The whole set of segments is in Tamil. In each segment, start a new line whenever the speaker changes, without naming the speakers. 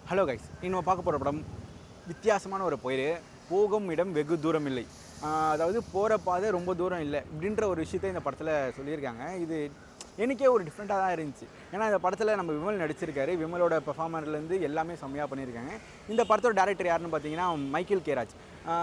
ஹலோ கைஸ் நம்ம பார்க்க போகிற படம் வித்தியாசமான ஒரு பெயர் போகும் இடம் வெகு தூரம் இல்லை ஆஹ் அதாவது போகிற பாதை ரொம்ப தூரம் இல்லை இப்படின்ற ஒரு விஷயத்தை இந்த படத்தில் சொல்லியிருக்காங்க இது எனக்கே ஒரு டிஃப்ரெண்ட்டாக தான் இருந்துச்சு ஏன்னா இந்த படத்தில் நம்ம விமல் நடிச்சிருக்காரு விமலோட பெர்ஃபார்மர்லேருந்து எல்லாமே செம்மையாக பண்ணியிருக்காங்க இந்த படத்தோட டேரக்டர் யாருன்னு பார்த்தீங்கன்னா மைக்கேல் கேராஜ்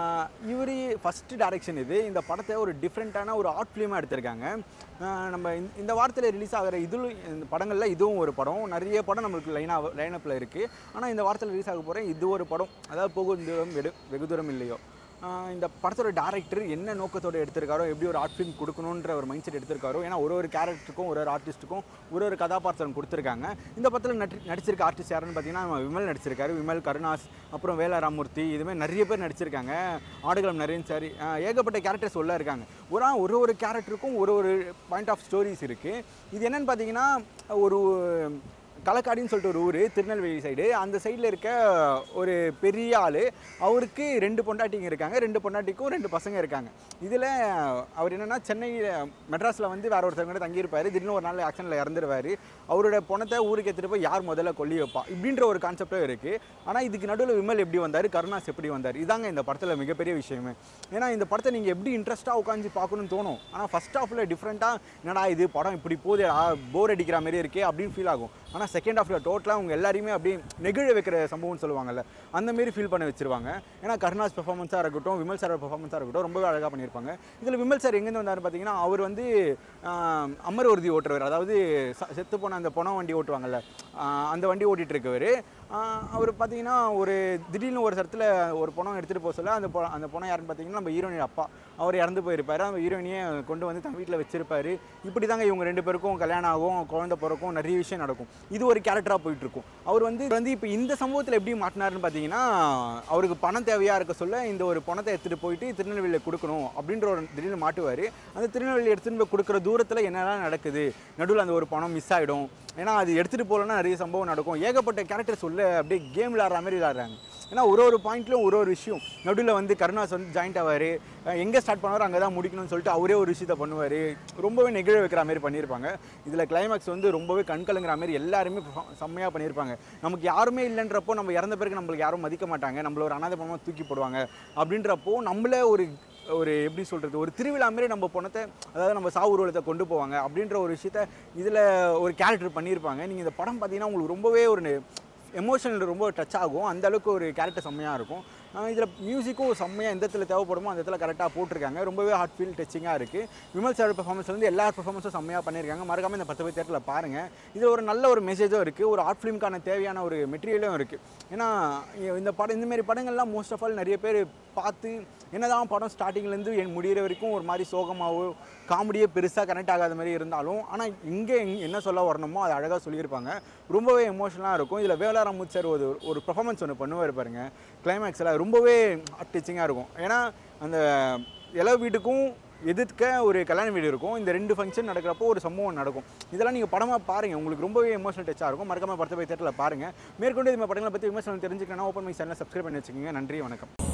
இவர் ஃபஸ்ட்டு டைரக்ஷன் இது இந்த படத்தை ஒரு டிஃப்ரெண்ட்டான ஒரு ஆர்ட் ஃபிலிமாக எடுத்திருக்காங்க ஆஹ் நம்ம இந்த- இந்த வாரத்தில் ரிலீஸ் ஆகிற இதில் இந்த படங்களில் இதுவும் ஒரு படம் நிறைய படம் நம்மளுக்கு லைனாக லைனப்பில் இருக்குது ஆனால் இந்த வாரத்தில் ரிலீஸ் ஆக போகிற இது ஒரு படம் அதாவது போகும் தூரம் வெடு வெகு தூரம் இல்லையோ ஆஹ் இந்த படத்தோட டேரக்டர் என்ன நோக்கத்தோடு எடுத்திருக்காரோ எப்படி ஒரு ஆர்ட் ஃபிலிம் கொடுக்கணுன்ற ஒரு மைண்ட் செட் எடுத்திருக்காரோ ஏன்னா ஒரு ஒரு கேரக்டருக்கும் ஒரு ஒரு ஆர்டிஸ்ட்டுக்கும் ஒரு ஒரு கதாபாத்திரம் கொடுத்துருக்காங்க இந்த படத்தில் நடி நடிச்சிருக்க ஆர்டிஸ்ட் யாருன்னு பார்த்தீங்கன்னா நம்ம விமல் நடிச்சிருக்காரு விமல் கருணாஸ் அப்புறம் வேலா ராமூர்த்தி இதுமாதிரி நிறைய பேர் நடிச்சிருக்காங்க ஆடுகளம் நரேன் சாரி ஏகப்பட்ட கேரக்டர்ஸ் உள்ள இருக்காங்க ஒரு ஆ- ஒரு ஒரு கேரக்டருக்கும் ஒரு ஒரு பாயிண்ட் ஆஃப் ஸ்டோரிஸ் இருக்குது இது என்னன்னு பார்த்தீங்கன்னா ஒரு களக்காடின்னு சொல்லிட்டு ஒரு ஊர் திருநெல்வேலி சைடு அந்த சைடில் இருக்க ஒரு பெரிய ஆள் அவருக்கு ரெண்டு பொண்டாட்டிங்க இருக்காங்க ரெண்டு பொண்டாட்டிக்கும் ரெண்டு பசங்க இருக்காங்க இதில் அவர் என்னென்னா சென்னையில் மெட்ராஸில் வந்து வேற ஒருத்தவங்க கூட தங்கியிருப்பார் திடீர்னு ஒரு நாள் ஆக்ஷனில் இறந்துருவார் அவரோட பணத்தை ஊருக்கு எடுத்துகிட்டு போய் யார் முதல்ல கொல்லி வைப்பா இப்படின்ற ஒரு கான்செப்டும் இருக்குது ஆனால் இதுக்கு நடுவில் விமல் எப்படி வந்தார் கருணாஸ் எப்படி வந்தார் இதாங்க இந்த படத்தில் மிகப்பெரிய விஷயமே ஏன்னா இந்த படத்தை நீங்கள் எப்படி இன்ட்ரெஸ்ட்டாக உட்காந்து பார்க்கணும்னு தோணும் ஆனால் ஃபஸ்ட் ஹாஃபில் டிஃப்ரெண்ட்டாக என்னடா இது படம் இப்படி போகுது போர் அடிக்கிற மாதிரி இருக்கே அப்படின்னு ஃபீல் ஆகும் ஆனால் செகண்ட் ஹாஃபில் டோட்டலாக அவங்க எல்லாரையுமே அப்படியே நெகிழ வைக்கிற சம்பவம்னு சொல்லுவாங்கல்ல அந்த மாரி ஃபீல் பண்ண வச்சிருவாங்க ஏன்னா கருணாஸ் பெர்ஃபார்மன்ஸாக இருக்கட்டும் விமல் சாரோட பெர்ஃபார்மன்ஸாக இருக்கட்டும் ரொம்பவே அழகாக பண்ணியிருப்பாங்க இதில் விமல் சார் எங்கேருந்து வந்தார் பார்த்தீங்கன்னா அவர் வந்து ஆஹ், அமர் உறுதி ஓட்டுறவர் அதாவது ச- செத்து போன அந்த பணம் வண்டி ஓட்டுவாங்கல்ல ஆஹ், அந்த வண்டி ஓட்டிகிட்டு இருக்கவர் அவர் பார்த்தீங்கன்னா ஒரு திடீர்னு ஒரு இடத்துல ஒரு பணம் எடுத்துகிட்டு போக சொல்ல அந்த பொ- அந்த பணம் யாருன்னு பார்த்தீங்கன்னா நம்ம ஹீரோயின் அப்பா அவர் இறந்து போயிருப்பாரு அந்த ஹீரோயினியை கொண்டு வந்து தன் வீட்டில் வச்சிருப்பாரு இப்படி தாங்க இவங்க ரெண்டு பேருக்கும் கல்யாணம் ஆகும் குழந்தை பிறக்கும் நிறைய விஷயம் நடக்கும் இது ஒரு கேரக்டராக போயிட்டு இருக்கும் அவர் வந்து வந்து இப்போ இந்த சம்பவத்தில் எப்படி மாட்டினாருன்னு பார்த்தீங்கன்னா அவருக்கு பணம் தேவையாக இருக்க சொல்ல இந்த ஒரு பணத்தை எடுத்துகிட்டு போயிட்டு திருநெல்வேலியில் கொடுக்கணும் அப்படின்ற ஒரு திடீர்னு மாட்டுவார் அந்த திருநெல்வேலி எடுத்துகிட்டு போய் கொடுக்குற தூரத்தில் என்னெல்லாம் நடக்குது நடுவில் அந்த ஒரு பணம் மிஸ் ஆகிடும் ஏன்னா அது எடுத்துகிட்டு போகலன்னா நிறைய சம்பவம் நடக்கும் ஏகப்பட்ட கேரக்டர்ஸ் உள்ள அப்படியே கேம் விளாட்ற மாதிரி விளாட்றாங்க ஏன்னா ஒரு ஒரு பாயிண்ட்லையும் ஒரு ஒரு விஷயம் நடுவில் வந்து கருணாஸ் வந்து ஜாயிண்ட் ஆவார் எங்கே ஸ்டார்ட் பண்ணுவாரோ அங்கே தான் முடிக்கணும்னு சொல்லிட்டு அவரே ஒரு விஷயத்த பண்ணுவார் ரொம்பவே நெகிழ வைக்கிற மாதிரி பண்ணியிருப்பாங்க இதில் கிளைமேக்ஸ் வந்து ரொம்பவே கண்கலங்கிற மாதிரி எல்லாருமே perform- செம்மையாக பண்ணியிருப்பாங்க நமக்கு யாருமே இல்லைன்றப்போ நம்ம இறந்த பிறகு நம்மளுக்கு யாரும் மதிக்க மாட்டாங்க நம்மள ஒரு அனாதை பணமாக தூக்கி போடுவாங்க அப்படின்றப்போ நம்மளே ஒரு ஒரு எப்படி சொல்கிறது ஒரு திருவிழா மாதிரி நம்ம பணத்தை அதாவது நம்ம சாவு ஊர்வலத்தை கொண்டு போவாங்க அப்படின்ற ஒரு விஷயத்த இதில் ஒரு கேரக்டர் பண்ணியிருப்பாங்க நீங்கள் இந்த படம் பார்த்தீங்கன்னா உங்களுக்கு ரொம்பவே ஒரு எமோஷனல் ரொம்ப டச் ஆகும் அந்த அளவுக்கு ஒரு கேரக்டர் செம்மையாக இருக்கும் இதில் மியூசிக்கும் செம்மையாக எந்த இடத்துல தேவைப்படுமோ அந்த இடத்துல கரெக்டாக போட்டிருக்காங்க ரொம்பவே ஹார்ட் ஃபீல் டச்சிங்காக இருக்குது விமல் சார் பெர்ஃபார்மன்ஸ் வந்து எல்லா பெர்ஃபார்மன்ஸும் செம்மையாக பண்ணியிருக்காங்க மறக்காம இந்த பத்து பேர் தேட்டரில் பாருங்கள் இது ஒரு நல்ல ஒரு மெசேஜும் இருக்குது ஒரு ஆர்ட் ஃபிலிம்க்கான தேவையான ஒரு மெட்டீரியலும் இருக்குது ஏன்னா இந்த படம் இந்தமாரி படங்கள்லாம் மோஸ்ட் ஆஃப் ஆல் நிறைய பேர் பார்த்து என்னதான் படம் ஸ்டார்டிங்லேருந்து என் முடிகிற வரைக்கும் ஒரு மாதிரி சோகமாகவோ காமெடியே பெருசாக கனெக்ட் ஆகாத மாதிரி இருந்தாலும் ஆனால் இங்கே என்ன சொல்ல வரணுமோ அதை அழகாக சொல்லியிருப்பாங்க ரொம்பவே எமோஷனலாக இருக்கும் இதில் வேலாராமுத் சார் ஒரு ஒரு பெர்ஃபார்மன்ஸ் ஒன்று பண்ணுவார் பாருங்க கிளைமேக்ஸில் ரொம்பவே டச்சிங்காக இருக்கும் ஏன்னா அந்த எல்லா வீட்டுக்கும் எதிர்க்க ஒரு கல்யாண வீடு இருக்கும் இந்த ரெண்டு ஃபங்க்ஷன் நடக்கிறப்போ ஒரு சம்பவம் நடக்கும் இதெல்லாம் நீங்கள் படமாக பாருங்கள் உங்களுக்கு ரொம்பவே எமோஷனல் டச்சாக இருக்கும் மறக்காம படத்தை போய் தேட்டரில் பாருங்கள் மேற்கொண்டு இந்த படங்களை பற்றி விமர்சனம் தெரிஞ்சுக்கணும் ஓப்பன் மை சேனலை சப்ஸ்கிரைப் பண்ணி வச்சுக்கோங்க நன்றி வணக்கம்